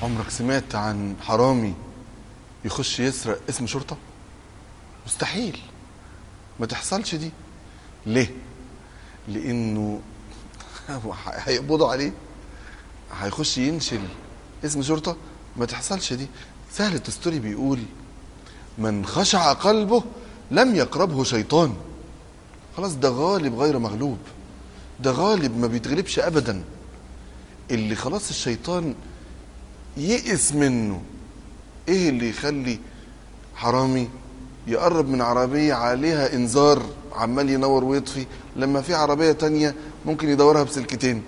عمرك سمعت عن حرامي يخش يسرق اسم شرطة مستحيل ما تحصلش دي ليه لانه هيقبضوا عليه هيخش ينشل اسم شرطة ما تحصلش دي سهل التستوري بيقول من خشع قلبه لم يقربه شيطان خلاص ده غالب غير مغلوب ده غالب ما بيتغلبش ابدا اللي خلاص الشيطان يئس منه ايه اللي يخلي حرامي يقرب من عربية عليها انذار عمال ينور ويطفي لما في عربية تانية ممكن يدورها بسلكتين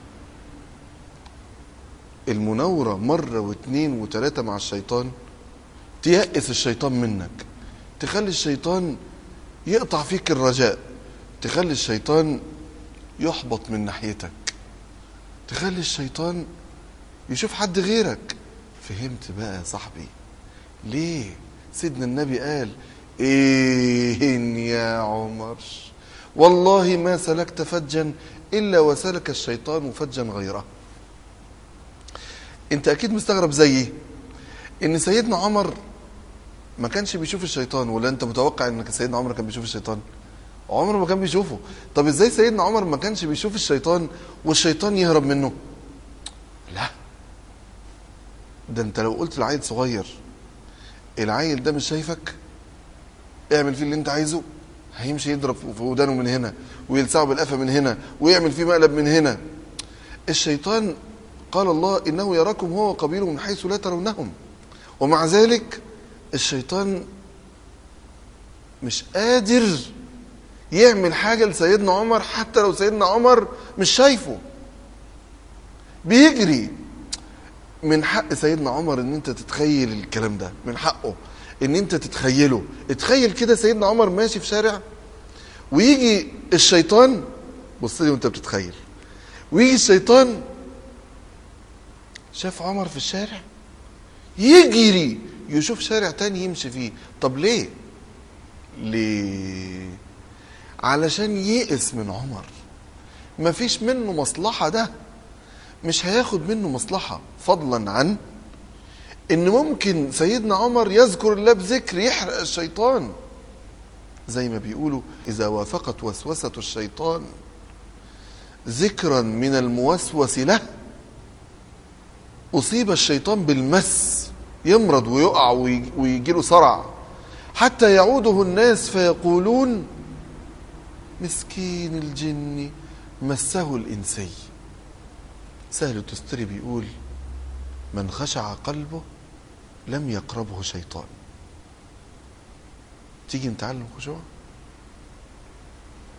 المناورة مرة واثنين وثلاثة مع الشيطان تيأس الشيطان منك تخلي الشيطان يقطع فيك الرجاء تخلي الشيطان يحبط من ناحيتك تخلي الشيطان يشوف حد غيرك فهمت بقى يا صاحبي ليه سيدنا النبي قال ايه يا عمر والله ما سلكت فجا الا وسلك الشيطان فجا غيره انت اكيد مستغرب زيي ان سيدنا عمر ما كانش بيشوف الشيطان ولا انت متوقع ان سيدنا عمر كان بيشوف الشيطان عمر ما كان بيشوفه طب ازاي سيدنا عمر ما كانش بيشوف الشيطان والشيطان يهرب منه لا ده انت لو قلت لعيل صغير العيل ده مش شايفك اعمل فيه اللي انت عايزه هيمشي يضرب في ودانه من هنا ويلسعه بالقفا من هنا ويعمل فيه مقلب من هنا الشيطان قال الله انه يراكم هو وقبيله من حيث لا ترونهم ومع ذلك الشيطان مش قادر يعمل حاجة لسيدنا عمر حتى لو سيدنا عمر مش شايفه بيجري من حق سيدنا عمر ان انت تتخيل الكلام ده من حقه ان انت تتخيله اتخيل كده سيدنا عمر ماشي في شارع ويجي الشيطان بص لي وانت بتتخيل ويجي الشيطان شاف عمر في الشارع يجري يشوف شارع تاني يمشي فيه طب ليه ليه علشان يئس من عمر مفيش منه مصلحة ده مش هياخد منه مصلحة فضلا عن ان ممكن سيدنا عمر يذكر الله بذكر يحرق الشيطان زي ما بيقولوا اذا وافقت وسوسة الشيطان ذكرا من الموسوس له اصيب الشيطان بالمس يمرض ويقع ويجي له صرع حتى يعوده الناس فيقولون مسكين الجن مسه الانسي سهل التستري بيقول من خشع قلبه لم يقربه شيطان تيجي نتعلم خشوع